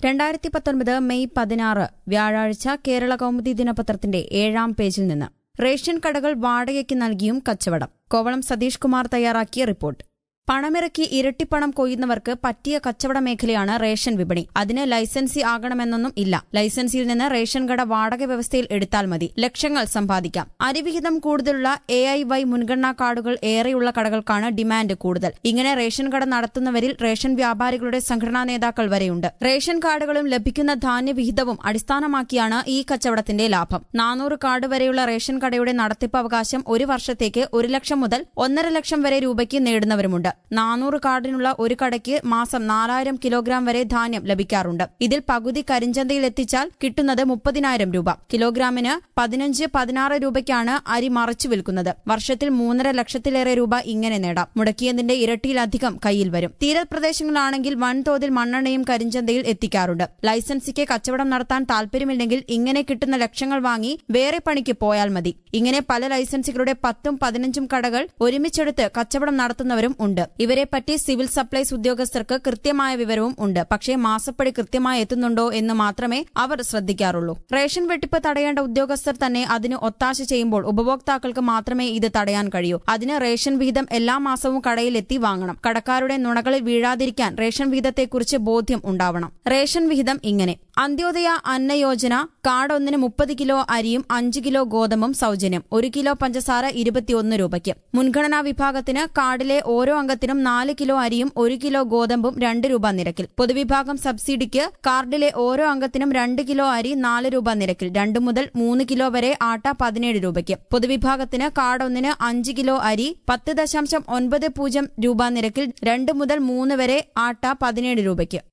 രണ്ടായിരത്തി പത്തൊൻപത് മെയ് പതിനാറ് വ്യാഴാഴ്ച കേരള കൗമുദി ദിനപത്രത്തിന്റെ ഏഴാം പേജിൽ നിന്ന് റേഷൻ കടകൾ വാടകയ്ക്ക് നൽകിയും കച്ചവടം കോവളം സതീഷ് കുമാർ തയ്യാറാക്കിയ റിപ്പോർട്ട് പണമിറക്കി ഇരട്ടിപ്പണം കൊയ്യുന്നവർക്ക് പറ്റിയ കച്ചവട മേഖലയാണ് റേഷൻ വിപണി അതിന് ലൈസൻസി ആകണമെന്നൊന്നും ഇല്ല ലൈസൻസിയിൽ നിന്ന് റേഷൻ കട വാടക വ്യവസ്ഥയിൽ എടുത്താൽ മതി ലക്ഷങ്ങൾ സമ്പാദിക്കാം അരിവിഹിതം കൂടുതലുള്ള എ ഐ വൈ മുൻഗണനാ കാർഡുകൾ ഏറെയുള്ള കടകൾക്കാണ് ഡിമാൻഡ് കൂടുതൽ ഇങ്ങനെ റേഷൻ കട നടത്തുന്നവരിൽ റേഷൻ വ്യാപാരികളുടെ സംഘടനാ നേതാക്കൾ വരെയുണ്ട് റേഷൻ കാർഡുകളും ലഭിക്കുന്ന ധാന്യവിഹിതവും അടിസ്ഥാനമാക്കിയാണ് ഈ കച്ചവടത്തിന്റെ ലാഭം നാനൂറ് കാർഡ് വരെയുള്ള റേഷൻ കടയുടെ നടത്തിപ്പ് അവകാശം ഒരു വർഷത്തേക്ക് ഒരു ലക്ഷം മുതൽ ഒന്നര ലക്ഷം വരെ രൂപയ്ക്ക് നേടുന്നവരുമുണ്ട് നാനൂറ് കാർഡിനുള്ള ഒരു കടയ്ക്ക് മാസം നാലായിരം കിലോഗ്രാം വരെ ധാന്യം ലഭിക്കാറുണ്ട് ഇതിൽ പകുതി കരിഞ്ചന്തയിൽ എത്തിച്ചാൽ കിട്ടുന്നത് മുപ്പതിനായിരം രൂപ കിലോഗ്രാമിന് പതിനഞ്ച് പതിനാറ് രൂപയ്ക്കാണ് അരി മറച്ചു വിൽക്കുന്നത് വർഷത്തിൽ മൂന്നര ലക്ഷത്തിലേറെ രൂപ ഇങ്ങനെ നേടാം മുടക്കിയതിന്റെ ഇരട്ടിയിലധികം കയ്യിൽ വരും തീരപ്രദേശങ്ങളാണെങ്കിൽ വൻതോതിൽ മണ്ണെണ്ണയും കരിഞ്ചന്തയിൽ എത്തിക്കാറുണ്ട് ലൈസൻസിക്ക് കച്ചവടം നടത്താൻ താൽപര്യമില്ലെങ്കിൽ ഇങ്ങനെ കിട്ടുന്ന ലക്ഷങ്ങൾ വാങ്ങി വേറെ പണിക്ക് പോയാൽ മതി ഇങ്ങനെ പല ലൈസൻസുകളുടെ പത്തും പതിനഞ്ചും കടകൾ ഒരുമിച്ചെടുത്ത് കച്ചവടം നടത്തുന്നവരും ഉണ്ട് ഇവരെപ്പറ്റി സിവിൽ സപ്ലൈസ് ഉദ്യോഗസ്ഥർക്ക് കൃത്യമായ വിവരവും ഉണ്ട് പക്ഷേ മാസപ്പടി കൃത്യമായി എത്തുന്നുണ്ടോ എന്ന് മാത്രമേ അവർ ശ്രദ്ധിക്കാറുള്ളൂ റേഷൻ വെട്ടിപ്പ് തടയേണ്ട ഉദ്യോഗസ്ഥർ തന്നെ അതിന് ഒത്താശ ചെയ്യുമ്പോൾ ഉപഭോക്താക്കൾക്ക് മാത്രമേ ഇത് തടയാൻ കഴിയൂ അതിന് റേഷൻ വിഹിതം എല്ലാ മാസവും കടയിലെത്തി വാങ്ങണം കടക്കാരുടെ നുണകളിൽ വീഴാതിരിക്കാൻ റേഷൻ വിഹിതത്തെക്കുറിച്ച് ബോധ്യം ഉണ്ടാവണം റേഷൻ വിഹിതം ഇങ്ങനെ അന്ത്യോദയ അന്ന യോജന കാർഡ് ഒന്നിന് മുപ്പത് കിലോ അരിയും അഞ്ച് കിലോ ഗോതമ്പും സൌജന്യം ഒരു കിലോ പഞ്ചസാര ഇരുപത്തിയൊന്ന് രൂപയ്ക്ക് മുൻഗണനാ വിഭാഗത്തിന് കാർഡിലെ ഓരോ അംഗത്തിനും നാല് കിലോ അരിയും ഒരു കിലോ ഗോതമ്പും രണ്ട് രൂപ നിരക്കിൽ പൊതുവിഭാഗം സബ്സിഡിക്ക് കാർഡിലെ ഓരോ അംഗത്തിനും രണ്ട് കിലോ അരി നാല് രൂപ നിരക്കിൽ രണ്ട് മുതൽ മൂന്ന് കിലോ വരെ ആട്ട പതിനേഴ് രൂപയ്ക്ക് പൊതുവിഭാഗത്തിന് കാർഡ് ഒന്നിന് അഞ്ച് കിലോ അരി പത്ത് ദശാംശം ഒൻപത് പൂജ്യം രൂപ നിരക്കിൽ രണ്ട് മുതൽ മൂന്ന് വരെ ആട്ട പതിനേഴ് രൂപയ്ക്ക്